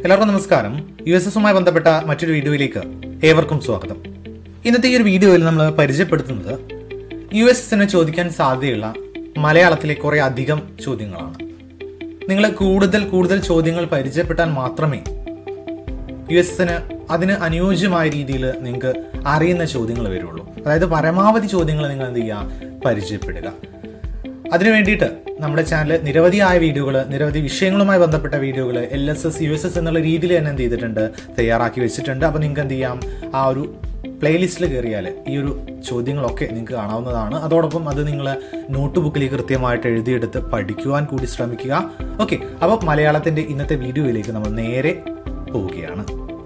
എല്ലാവർക്കും നമസ്കാരം U S എസുമായി ബന്ധപ്പെട്ട മറ്റൊരു വീഡിയോയിലേക്ക് ഏവർക്കും സ്വാഗതം ഇന്നത്തെ ഈ ഒരു വീഡിയോയിൽ നമ്മൾ പരിചയപ്പെടുത്തുന്നത് യു എസ് എസിന് ചോദിക്കാൻ സാധ്യതയുള്ള മലയാളത്തിലെ കുറെ അധികം ചോദ്യങ്ങളാണ് നിങ്ങൾ കൂടുതൽ കൂടുതൽ ചോദ്യങ്ങൾ പരിചയപ്പെട്ടാൽ മാത്രമേ യു എസ് എസിന് അതിന് അനുയോജ്യമായ രീതിയിൽ നിങ്ങൾക്ക് അറിയുന്ന ചോദ്യങ്ങൾ വരുള്ളൂ അതായത് പരമാവധി ചോദ്യങ്ങൾ നിങ്ങൾ എന്ത് ചെയ്യുക പരിചയപ്പെടുക അതിനു വേണ്ടിയിട്ട് നമ്മുടെ ചാനൽ നിരവധിയായ വീഡിയോകൾ നിരവധി വിഷയങ്ങളുമായി ബന്ധപ്പെട്ട വീഡിയോകൾ L S S U S S എന്നുള്ള രീതിയിൽ തന്നെ എന്ത് ചെയ്തിട്ടുണ്ട് തയ്യാറാക്കി വെച്ചിട്ടുണ്ട് അപ്പോൾ നിങ്ങൾക്ക് എന്ത് ചെയ്യാം ആ ഒരു പ്ലേലിസ്റ്റിൽ കയറിയാൽ ഈ ഒരു ചോദ്യങ്ങളൊക്കെ നിങ്ങൾക്ക് കാണാവുന്നതാണ് അതോടൊപ്പം അത് നിങ്ങൾ നോട്ട് ബുക്കിൽ കൃത്യമായിട്ട് എഴുതിയെടുത്ത് പഠിക്കുവാൻ കൂടി ശ്രമിക്കുക ഓക്കെ അപ്പോൾ മലയാളത്തിൻ്റെ ഇന്നത്തെ വീഡിയോയിലേക്ക് നമ്മൾ നേരെ പോവുകയാണ്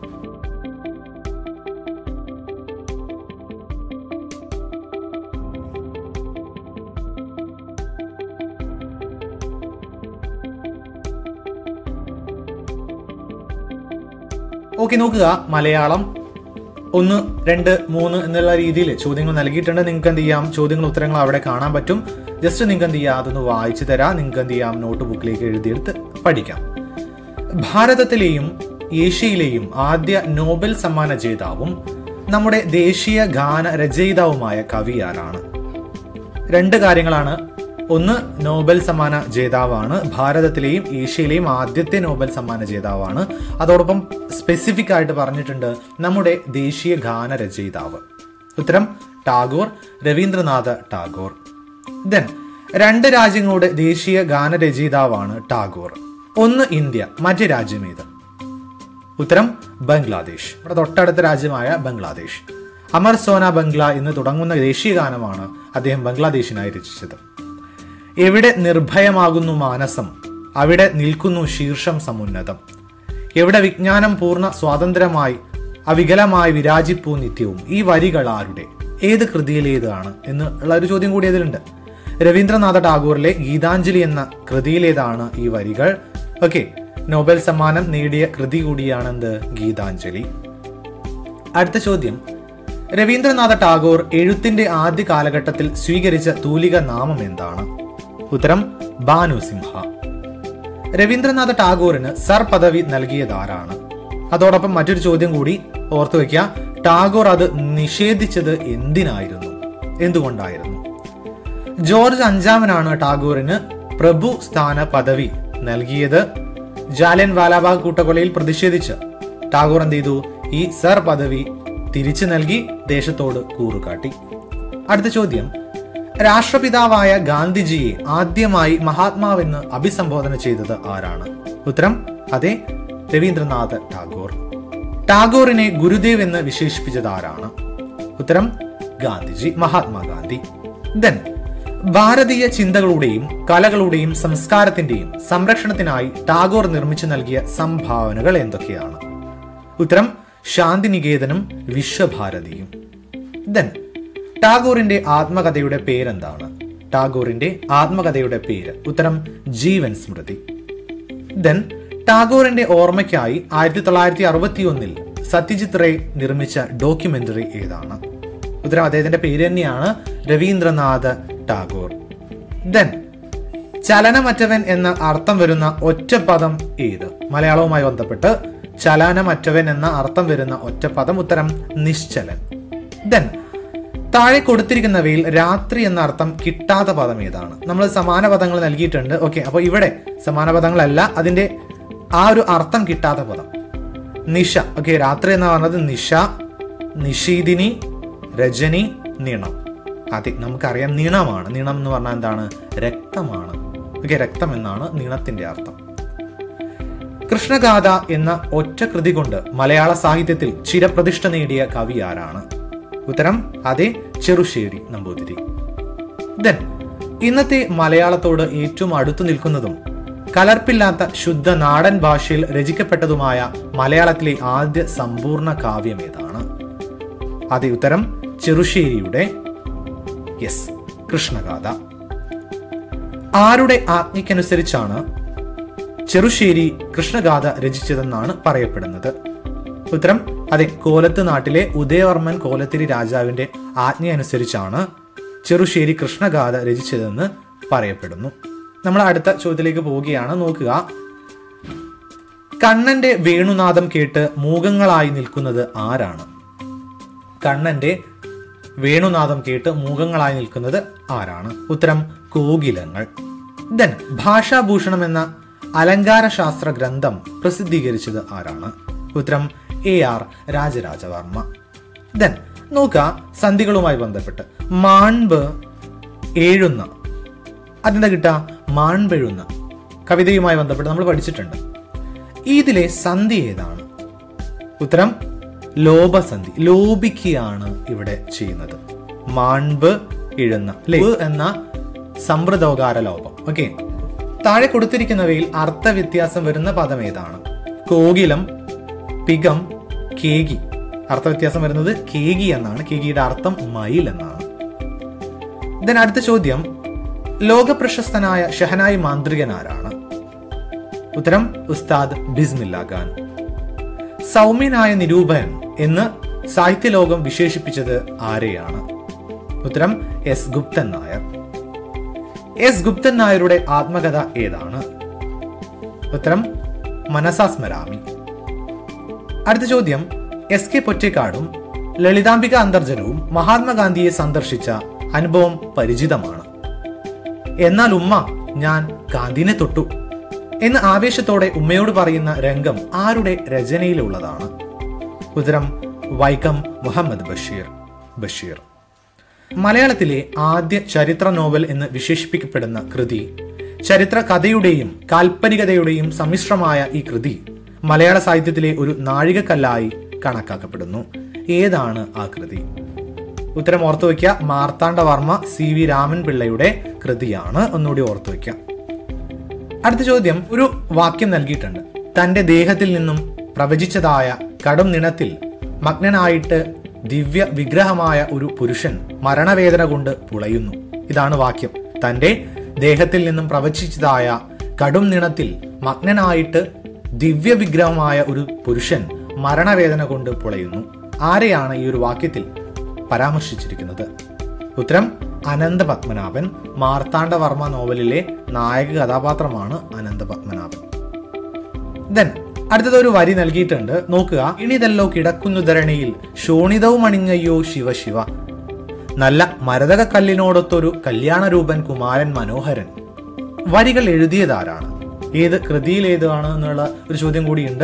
ഓക്കെ നോക്കുക മലയാളം ഒന്ന് രണ്ട് മൂന്ന് എന്നുള്ള രീതിയിൽ ചോദ്യങ്ങൾ നൽകിയിട്ടുണ്ട് നിങ്ങൾക്ക് എന്ത് ചെയ്യാം ചോദ്യങ്ങൾ ഉത്തരങ്ങൾ അവിടെ കാണാൻ പറ്റും ജസ്റ്റ് നിങ്ങൾക്ക് എന്ത് ചെയ്യാം അതൊന്ന് വായിച്ചു തരാം നിങ്ങൾക്ക് എന്ത് ചെയ്യാം നോട്ട് ബുക്കിലേക്ക് എഴുതിയെടുത്ത് പഠിക്കാം ഭാരതത്തിലെയും ഏഷ്യയിലെയും ആദ്യ നോബൽ സമ്മാന ജേതാവും നമ്മുടെ ദേശീയ ഗാന രചയിതാവുമായ കവി ആരാണ് രണ്ട് കാര്യങ്ങളാണ് ഒന്ന് നോബൽ സമ്മാന ജേതാവാണ് ഭാരതത്തിലെയും ഏഷ്യയിലെയും ആദ്യത്തെ നോബൽ സമ്മാന ജേതാവാണ് അതോടൊപ്പം സ്പെസിഫിക് ആയിട്ട് പറഞ്ഞിട്ടുണ്ട് നമ്മുടെ ദേശീയ ഗാന രചയിതാവ് ഉത്തരം ടാഗോർ രവീന്ദ്രനാഥ ടാഗോർ ദെൻ രണ്ട് രാജ്യങ്ങളുടെ ദേശീയ ഗാന രചയിതാവാണ് ടാഗോർ ഒന്ന് ഇന്ത്യ മറ്റു രാജ്യം ഏത് ഉത്തരം ബംഗ്ലാദേശ് ഇവിടെ തൊട്ടടുത്ത രാജ്യമായ ബംഗ്ലാദേശ് അമർ സോന ബംഗ്ല എന്ന് തുടങ്ങുന്ന ദേശീയ ഗാനമാണ് അദ്ദേഹം ബംഗ്ലാദേശിനായി രചിച്ചത് എവിടെ നിർഭയമാകുന്നു മാനസം അവിടെ നിൽക്കുന്നു ശീർഷം സമുന്നതം എവിടെ വിജ്ഞാനം പൂർണ്ണ സ്വാതന്ത്ര്യമായി അവികലമായി വിരാജിപ്പൂ നിത്യവും ഈ വരികൾ ആരുടെ ഏത് കൃതിയിലേതാണ് എന്നുള്ള ഒരു ചോദ്യം കൂടി അതിലുണ്ട് രവീന്ദ്രനാഥ ടാഗോറിലെ ഗീതാഞ്ജലി എന്ന കൃതിയിലേതാണ് ഈ വരികൾ ഓക്കെ നോബൽ സമ്മാനം നേടിയ കൃതി കൂടിയാണെന്ത് ഗീതാഞ്ജലി അടുത്ത ചോദ്യം രവീന്ദ്രനാഥ ടാഗോർ എഴുത്തിന്റെ ആദ്യ കാലഘട്ടത്തിൽ സ്വീകരിച്ച തൂലിക നാമം എന്താണ് ഉത്തരം ബാനു സിംഹ രവീന്ദ്രനാഥ ടാഗോറിന് സർ പദവി നൽകിയതാരാണ് അതോടൊപ്പം മറ്റൊരു ചോദ്യം കൂടി ഓർത്തു വെക്കുക ടാഗോർ അത് നിഷേധിച്ചത് എന്തിനായിരുന്നു എന്തുകൊണ്ടായിരുന്നു ജോർജ് അഞ്ചാമനാണ് ടാഗോറിന് പ്രഭു സ്ഥാന പദവി നൽകിയത് ജാലിയൻ വാലാബാഗ് കൂട്ടക്കൊലയിൽ പ്രതിഷേധിച്ച് ടാഗോർ എന്ത് ചെയ്തു ഈ സർ പദവി തിരിച്ചു നൽകി ദേശത്തോട് കൂറുകാട്ടി അടുത്ത ചോദ്യം രാഷ്ട്രപിതാവായ ഗാന്ധിജിയെ ആദ്യമായി മഹാത്മാവെന്ന് അഭിസംബോധന ചെയ്തത് ആരാണ് ഉത്തരം അതെ രവീന്ദ്രനാഥ് ടാഗോർ ടാഗോറിനെ ഗുരുദേവ് എന്ന് വിശേഷിപ്പിച്ചത് ആരാണ് ഉത്തരം ഗാന്ധിജി മഹാത്മാഗാന്ധി ദെൻ ഭാരതീയ ചിന്തകളുടെയും കലകളുടെയും സംസ്കാരത്തിന്റെയും സംരക്ഷണത്തിനായി ടാഗോർ നിർമ്മിച്ചു നൽകിയ സംഭാവനകൾ എന്തൊക്കെയാണ് ഉത്തരം ശാന്തിനികേതനും വിശ്വഭാരതിയും ദെൻ ടാഗോറിന്റെ ആത്മകഥയുടെ പേരെന്താണ് ടാഗോറിന്റെ ആത്മകഥയുടെ പേര് ഉത്തരം ജീവൻ സ്മൃതി ദെൻ ടാഗോറിന്റെ ഓർമ്മയ്ക്കായി ആയിരത്തി തൊള്ളായിരത്തി അറുപത്തി ഒന്നിൽ സത്യജിത് റേ നിർമ്മിച്ച ഡോക്യുമെന്ററി ഏതാണ് ഉത്തരം അദ്ദേഹത്തിന്റെ പേര് തന്നെയാണ് രവീന്ദ്രനാഥ് ടാഗോർ ദെൻ ചലനമറ്റവൻ എന്ന അർത്ഥം വരുന്ന ഒറ്റപ്പദം ഏത് മലയാളവുമായി ബന്ധപ്പെട്ട് ചലനമറ്റവൻ എന്ന അർത്ഥം വരുന്ന ഒറ്റപ്പദം ഉത്തരം നിശ്ചലൻ ദെൻ താഴെ കൊടുത്തിരിക്കുന്നവയിൽ രാത്രി എന്ന അർത്ഥം കിട്ടാത്ത പദം ഏതാണ് നമ്മൾ സമാന പദങ്ങൾ നൽകിയിട്ടുണ്ട് ഓക്കെ അപ്പോൾ ഇവിടെ സമാന പദങ്ങളല്ല അതിന്റെ ആ ഒരു അർത്ഥം കിട്ടാത്ത പദം നിഷ ഓക്കെ രാത്രി എന്ന് പറഞ്ഞത് നിഷ നിഷീദിനി രജനി നീണം അതെ നമുക്കറിയാം നീണമാണ് നീണം എന്ന് പറഞ്ഞാൽ എന്താണ് രക്തമാണ് ഓക്കെ രക്തം എന്നാണ് നീണത്തിന്റെ അർത്ഥം കൃഷ്ണഗാഥ എന്ന ഒറ്റ കൃതി കൊണ്ട് മലയാള സാഹിത്യത്തിൽ ചിരപ്രതിഷ്ഠ നേടിയ കവി ആരാണ് ഉത്തരം അതെ ചെറുശ്ശേരി നമ്പൂതിരി ദെൻ ഇന്നത്തെ മലയാളത്തോട് ഏറ്റവും അടുത്തു നിൽക്കുന്നതും കലർപ്പില്ലാത്ത ശുദ്ധ നാടൻ ഭാഷയിൽ രചിക്കപ്പെട്ടതുമായ മലയാളത്തിലെ ആദ്യ സമ്പൂർണ്ണ കാവ്യം ഏതാണ് അതെ ഉത്തരം ചെറുശ്ശേരിയുടെ യെസ് കൃഷ്ണഗാഥ ആരുടെ ആജ്ഞയ്ക്കനുസരിച്ചാണ് ചെറുശ്ശേരി കൃഷ്ണഗാഥ രചിച്ചതെന്നാണ് പറയപ്പെടുന്നത് ഉത്തരം അതെ കോലത്ത് നാട്ടിലെ ഉദയവർമ്മൻ കോലത്തിരി രാജാവിന്റെ ആജ്ഞ അനുസരിച്ചാണ് ചെറുശ്ശേരി കൃഷ്ണഗാഥ രചിച്ചതെന്ന് പറയപ്പെടുന്നു നമ്മൾ അടുത്ത ചോദ്യത്തിലേക്ക് പോവുകയാണ് നോക്കുക കണ്ണന്റെ വേണുനാദം കേട്ട് മൂകങ്ങളായി നിൽക്കുന്നത് ആരാണ് കണ്ണന്റെ വേണുനാദം കേട്ട് മൂകങ്ങളായി നിൽക്കുന്നത് ആരാണ് ഉത്തരം കോകിലങ്ങൾ ദെൻ ഭാഷാഭൂഷണം എന്ന അലങ്കാരശാസ്ത്ര ഗ്രന്ഥം പ്രസിദ്ധീകരിച്ചത് ആരാണ് ഉത്തരം എ ആർ രാജരാജവർമ്മ ദെൻ നോക്കുക സന്ധികളുമായി ബന്ധപ്പെട്ട് മാൺബ് ഏഴുന്ന അതെന്താ കിട്ടുക മാൺപെഴുന്ന കവിതയുമായി ബന്ധപ്പെട്ട് നമ്മൾ പഠിച്ചിട്ടുണ്ട് ഇതിലെ സന്ധി ഏതാണ് ഉത്തരം ലോഭസന്ധി ലോപിക്കുകയാണ് ഇവിടെ ചെയ്യുന്നത് മാൺബ് ഇഴുന്ന ലെ എന്ന സമ്പ്രദോകാര ലോപം ഓക്കെ താഴെ കൊടുത്തിരിക്കുന്നവയിൽ അർത്ഥവ്യത്യാസം വരുന്ന പദം ഏതാണ് കോകിലം പികം കേകി അർത്ഥവ്യത്യാസം വരുന്നത് കേകി എന്നാണ് കേകിയുടെ അർത്ഥം മയിൽ എന്നാണ് ദെൻ അടുത്ത ചോദ്യം ലോകപ്രശസ്തനായ ഷഹനായി മാന്ത്രികൻ ആരാണ് ഉത്തരം ഉസ്താദ് ബിസ്മില്ല ഖാൻ സൗമ്യനായ നിരൂപകൻ എന്ന് സാഹിത്യലോകം വിശേഷിപ്പിച്ചത് ആരെയാണ് ഉത്തരം എസ് ഗുപ്തൻ നായർ എസ് ഗുപ്തൻ നായരുടെ ആത്മകഥ ഏതാണ് ഉത്തരം മനസാസ്മരാമി അടുത്ത ചോദ്യം എസ് കെ പൊറ്റേക്കാടും ലളിതാംബിക അന്തർജനവും മഹാത്മാഗാന്ധിയെ സന്ദർശിച്ച അനുഭവം പരിചിതമാണ് എന്നാൽ ഉമ്മ ഞാൻ ഗാന്ധിനെ തൊട്ടു എന്ന് ആവേശത്തോടെ ഉമ്മയോട് പറയുന്ന രംഗം ആരുടെ രചനയിലുള്ളതാണ് ഉത്തരം വൈക്കം മുഹമ്മദ് ബഷീർ ബഷീർ മലയാളത്തിലെ ആദ്യ ചരിത്ര നോവൽ എന്ന് വിശേഷിപ്പിക്കപ്പെടുന്ന കൃതി ചരിത്ര കഥയുടെയും കാൽപ്പനികതയുടെയും സമ്മിശ്രമായ ഈ കൃതി മലയാള സാഹിത്യത്തിലെ ഒരു നാഴികക്കല്ലായി കണക്കാക്കപ്പെടുന്നു ഏതാണ് ആ കൃതി ഉത്തരം ഓർത്തു വയ്ക്കുക മാർത്താണ്ഡവർമ്മ സി വി രാമൻ പിള്ളയുടെ കൃതിയാണ് ഒന്നുകൂടി ഓർത്തു വയ്ക്കുക അടുത്ത ചോദ്യം ഒരു വാക്യം നൽകിയിട്ടുണ്ട് തന്റെ ദേഹത്തിൽ നിന്നും പ്രവചിച്ചതായ കടും നിണത്തിൽ മഗ്നനായിട്ട് ദിവ്യ വിഗ്രഹമായ ഒരു പുരുഷൻ മരണവേദന കൊണ്ട് പുളയുന്നു ഇതാണ് വാക്യം തന്റെ ദേഹത്തിൽ നിന്നും പ്രവചിച്ചതായ കടും നിണത്തിൽ മഗ്നനായിട്ട് ദിവ്യ വിഗ്രഹമായ ഒരു പുരുഷൻ മരണവേദന കൊണ്ട് പുളയുന്നു ആരെയാണ് ഈ ഒരു വാക്യത്തിൽ പരാമർശിച്ചിരിക്കുന്നത് ഉത്തരം അനന്ത പത്മനാഭൻ മാർത്താണ്ഡവർമ്മ നോവലിലെ നായക കഥാപാത്രമാണ് അനന്ത പത്മനാഭൻ ദെൻ അടുത്തത് ഒരു വരി നൽകിയിട്ടുണ്ട് നോക്കുക ഇണിതല്ലോ കിടക്കുന്നു ധരണിയിൽ ശോണിതവും അണിഞ്ഞയ്യോ ശിവ ശിവ നല്ല മരതക കല്ലിനോടൊത്തൊരു കല്യാണരൂപൻ കുമാരൻ മനോഹരൻ വരികൾ എഴുതിയതാരാണ് ഏത് കൃതിയിൽ ഏതാണ് എന്നുള്ള ഒരു ചോദ്യം കൂടിയുണ്ട്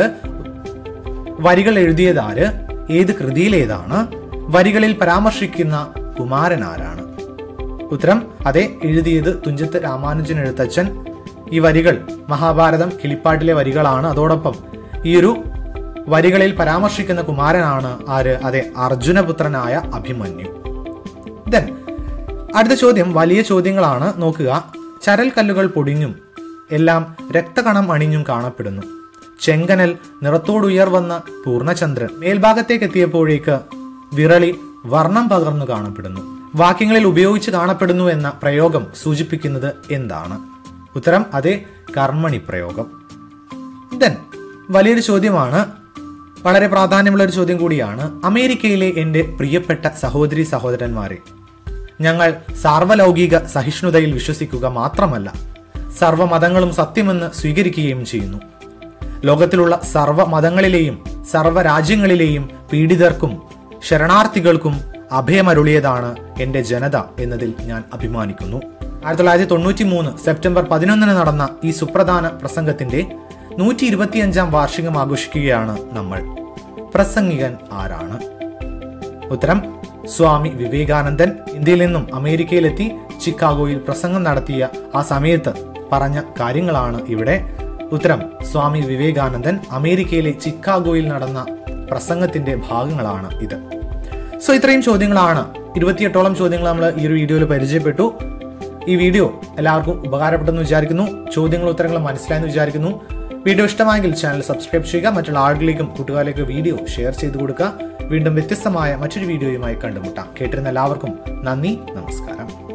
വരികൾ എഴുതിയതാര് ഏത് കൃതിയിൽ ഏതാണ് വരികളിൽ പരാമർശിക്കുന്ന കുമാരൻ ആരാണ് ഉത്തരം അതെ എഴുതിയത് തുഞ്ചത്ത് രാമാനുജൻ എഴുത്തച്ഛൻ ഈ വരികൾ മഹാഭാരതം കിളിപ്പാട്ടിലെ വരികളാണ് അതോടൊപ്പം ഈ ഒരു വരികളിൽ പരാമർശിക്കുന്ന കുമാരനാണ് ആര് അതെ അർജുനപുത്രനായ അഭിമന്യു ദെൻ അടുത്ത ചോദ്യം വലിയ ചോദ്യങ്ങളാണ് നോക്കുക ചരൽ കല്ലുകൾ പൊടിഞ്ഞും എല്ലാം രക്തകണം അണിഞ്ഞും കാണപ്പെടുന്നു ചെങ്കനൽ നിറത്തോടുയർവന്ന പൂർണ്ണചന്ദ്രൻ മേൽഭാഗത്തേക്ക് എത്തിയപ്പോഴേക്ക് വിറളി വർണ്ണം പകർന്നു കാണപ്പെടുന്നു വാക്യങ്ങളിൽ ഉപയോഗിച്ച് കാണപ്പെടുന്നു എന്ന പ്രയോഗം സൂചിപ്പിക്കുന്നത് എന്താണ് ഉത്തരം അതെ കർമ്മണി പ്രയോഗം ദെൻ വലിയൊരു ചോദ്യമാണ് വളരെ പ്രാധാന്യമുള്ള ഒരു ചോദ്യം കൂടിയാണ് അമേരിക്കയിലെ എൻ്റെ പ്രിയപ്പെട്ട സഹോദരി സഹോദരന്മാരെ ഞങ്ങൾ സാർവലൗകിക സഹിഷ്ണുതയിൽ വിശ്വസിക്കുക മാത്രമല്ല സർവ്വമതങ്ങളും സത്യമെന്ന് സ്വീകരിക്കുകയും ചെയ്യുന്നു ലോകത്തിലുള്ള സർവ്വ മതങ്ങളിലെയും സർവ്വ രാജ്യങ്ങളിലെയും പീഡിതർക്കും ശരണാർത്ഥികൾക്കും അഭയമരുളിയതാണ് എൻ്റെ ജനത എന്നതിൽ ഞാൻ അഭിമാനിക്കുന്നു ആയിരത്തി തൊള്ളായിരത്തി തൊണ്ണൂറ്റി മൂന്ന് സെപ്റ്റംബർ പതിനൊന്നിന് നടന്ന ഈ സുപ്രധാന പ്രസംഗത്തിന്റെ നൂറ്റി ഇരുപത്തിയഞ്ചാം വാർഷികം ആഘോഷിക്കുകയാണ് നമ്മൾ പ്രസംഗികൻ ആരാണ് ഉത്തരം സ്വാമി വിവേകാനന്ദൻ ഇന്ത്യയിൽ നിന്നും അമേരിക്കയിലെത്തി ചിക്കാഗോയിൽ പ്രസംഗം നടത്തിയ ആ സമയത്ത് പറഞ്ഞ കാര്യങ്ങളാണ് ഇവിടെ ഉത്തരം സ്വാമി വിവേകാനന്ദൻ അമേരിക്കയിലെ ചിക്കാഗോയിൽ നടന്ന പ്രസംഗത്തിന്റെ ഭാഗങ്ങളാണ് ഇത് സോ ഇത്രയും ചോദ്യങ്ങളാണ് ഇരുപത്തിയെട്ടോളം ചോദ്യങ്ങൾ നമ്മൾ ഈ ഒരു വീഡിയോയിൽ പരിചയപ്പെട്ടു ഈ വീഡിയോ എല്ലാവർക്കും ഉപകാരപ്പെട്ടെന്ന് വിചാരിക്കുന്നു ചോദ്യങ്ങളും ഉത്തരങ്ങളും മനസ്സിലായെന്ന് വിചാരിക്കുന്നു വീഡിയോ ഇഷ്ടമായെങ്കിൽ ചാനൽ സബ്സ്ക്രൈബ് ചെയ്യുക മറ്റുള്ള ആളുകളിലേക്കും കൂട്ടുകാരിലേക്കും വീഡിയോ ഷെയർ ചെയ്തു കൊടുക്കുക വീണ്ടും വ്യത്യസ്തമായ മറ്റൊരു വീഡിയോയുമായി കണ്ടുമുട്ടാം കേട്ടിരുന്ന എല്ലാവർക്കും നന്ദി നമസ്കാരം